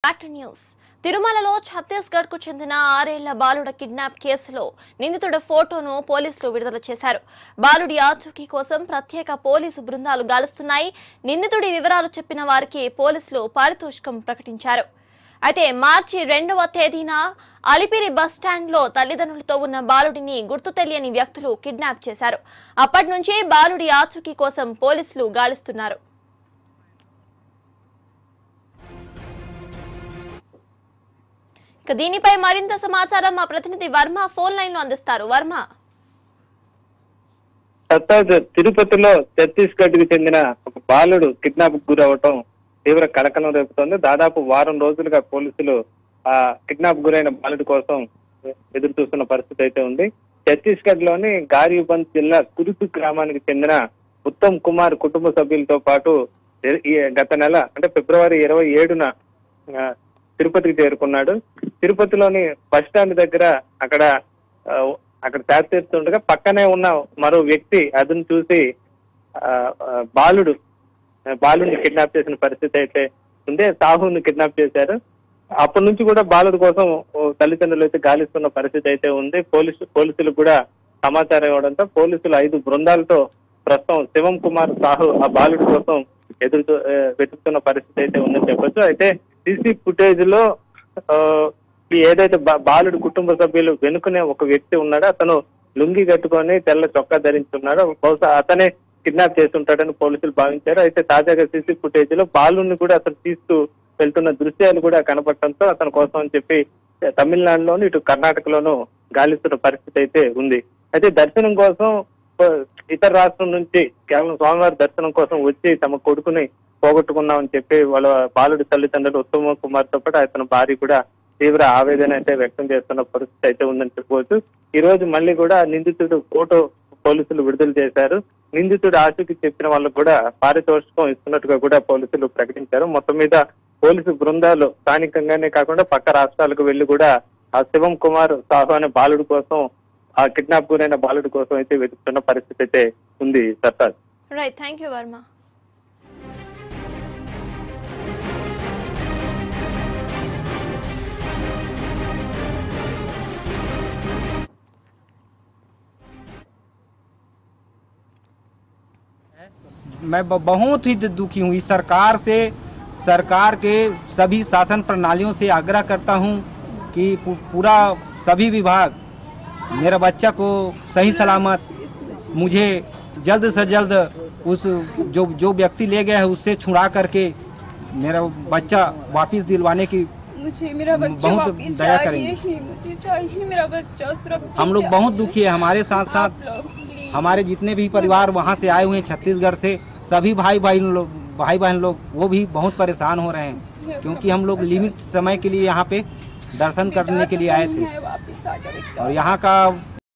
Back to news తిరుమలలో ఛత్తీస్గఢ్ కు చెందిన ఆరేళ్ల బాలుడ కిడ్నాప్ కేసులో నిందితుడి ఫోటోను పోలీసులు విడుదల చేశారు బాలుడి ఆచూకీ కోసం ప్రత్యేక పోలీసు బృందాలు గాలుస్తున్నాయి నిందితుడి వివరాలు చెప్పిన వారికి పోలీసులు పారితోషికం ప్రకటించారు అయితే మార్చి రెండవ తేదీన అలిపిరి బస్ స్టాండ్లో తల్లిదండ్రులతో ఉన్న బాలుడిని గుర్తు తెలియని వ్యక్తులు కిడ్నాప్ చేశారు అప్పటి నుంచి బాలుడి ఆచూకీ కోసం పోలీసులు గాలిస్తున్నారు ఇక దీనిపై మరింత సమాచారం మా ప్రతినిధి వర్మ ఫోన్ లైన్ లో అందిస్తారు వర్మ సత్తాజ్ తిరుపతిలో ఛత్తీస్గఢ్ కి చెందిన ఒక బాలుడు కిడ్నాప్ గురవటం తీవ్ర కలకలం రేపుతోంది దాదాపు వారం రోజులుగా పోలీసులు ఆ కిడ్నాప్ గురైన బాలుడి కోసం ఎదురు చూస్తున్న పరిస్థితి అయితే ఉంది ఛత్తీస్గఢ్ లోని గారిబంద్ జిల్లా కురుసు గ్రామానికి చెందిన ఉత్తమ్ కుమార్ కుటుంబ సభ్యులతో పాటు ఎ- ఈ గత నెల అంటే ఫిబ్రవరి ఇరవై ఏడున ఆ, తిరుపతికి చేరుకున్నాడు తిరుపతిలోని బస్ స్టాండ్ దగ్గర అక్కడ ఆ, అక్కడ ట్యాప్ చేస్తుండగా పక్కనే ఉన్న మరో వ్యక్తి అతను చూసి ఆ, ఆ, బాలుడు ఆ, బాలుడిని కిడ్నాప్ చేసిన పరిస్థితి అయితే ఉంది సాహుని కిడ్నాప్ చేశారు అప్పటి నుంచి కూడా బాలుడి కోసం ఓ తల్లిదండ్రులు అయితే గాలిస్తున్న పరిస్థితి అయితే ఉంది పోలీసు పోలీసులు కూడా సమాచారం ఇవ్వడంతో పోలీసులు ఐదు బృందాలతో ప్రస్తుతం శివం కుమార్ సాహు ఆ బాలుడి కోసం ఎదురు చూ- ఆ, వెతుకుతున్న పరిస్థితి అయితే ఉందని చెప్పొచ్చు అయితే సీసీ ఫుటేజ్ లో ఆ, ఈ ఏదైతే బా- బాలుడి కుటుంబ సభ్యులు వెనుకనే ఒక వ్యక్తి ఉన్నాడో అతను లుంగి కట్టుకొని తెల్ల చొక్కా ధరించున్నాడు బహుశా అతనే కిడ్నాప్ చేస్తుంటాడని పోలీసులు భావించారు అయితే తాజాగా సీసీ ఫుటేజ్ లో బాలుని కూడా అతను తీస్తూ వెళ్తున్న దృశ్యాలు కూడా కనపడటంతో అతని కోసం అని చెప్పి తమిళనాడులోను ఇటు కర్ణాటకలోను గాలిస్తున్న పరిస్థితి అయితే ఉంది అయితే దర్శనం కోసం ఆ, ఇతర రాష్ట్రం నుంచి కేవలం స్వామివారి దర్శనం కోసం వచ్చి తమ కొడుకుని పోగొట్టుకున్నామని చెప్పి వాళ్ళ బాలుడి తల్లిదండ్రులు ఉత్తమ కుమార్ తో పాటు అతని భార్య కూడా తీవ్ర ఆవేదన అయితే వ్యక్తం చేస్తున్న పరిస్థితి అయితే ఉందని చెప్పుకోవచ్చు ఈ రోజు మళ్ళీ కూడా నిందితుడు ఫోటో పోలీసులు విడుదల చేశారు నిందితుడు ఆశకి చెప్పిన వాళ్ళకు కూడా పారితోషికం ఇస్తున్నట్టుగా కూడా పోలీసులు ప్రకటించారు మొత్తం మీద పోలీసు బృందాలు స్థానికంగానే కాకుండా పక్క రాష్ట్రాలకు వెళ్లి కూడా ఆ శివం కుమార్ సాహు అనే బాలుడి కోసం ఆ కిడ్నాప్ గురైన బాలుడి కోసం అయితే వెతుకుతున్న పరిస్థితి అయితే ఉంది Sartaj right thank you Varma मैं ब- बहुत ही दुखी हूँ इस सरकार से सरकार के सभी शासन प्रणालियों से आग्रह करता हूँ कि पू- पूरा सभी विभाग मेरा बच्चा को सही सलामत मुझे जल्द से जल्द उस जो जो व्यक्ति ले गया है उससे छुड़ा करके मेरा बच्चा वापस दिलवाने की मुझे मेरा बच्चा बहुत वापिस दया चाहिए करेंगे। ही मुझे चाहिए मेरा बच्चा सुरक्षित हम लोग चाहिए। बहुत दुखी है हमारे साथ साथ आप लोग, please। हमारे जितने भी परिवार वहाँ से आए हुए हैं छत्तीसगढ़ से सभी भाई भाई लोग भाई बहन लोग वो भी बहुत परेशान हो रहे हैं क्योंकि हम लोग लिमिट समय के लिए यहाँ पे दर्शन करने के लिए आए थे है, वापिस आ जाओ एकदम। और यहाँ का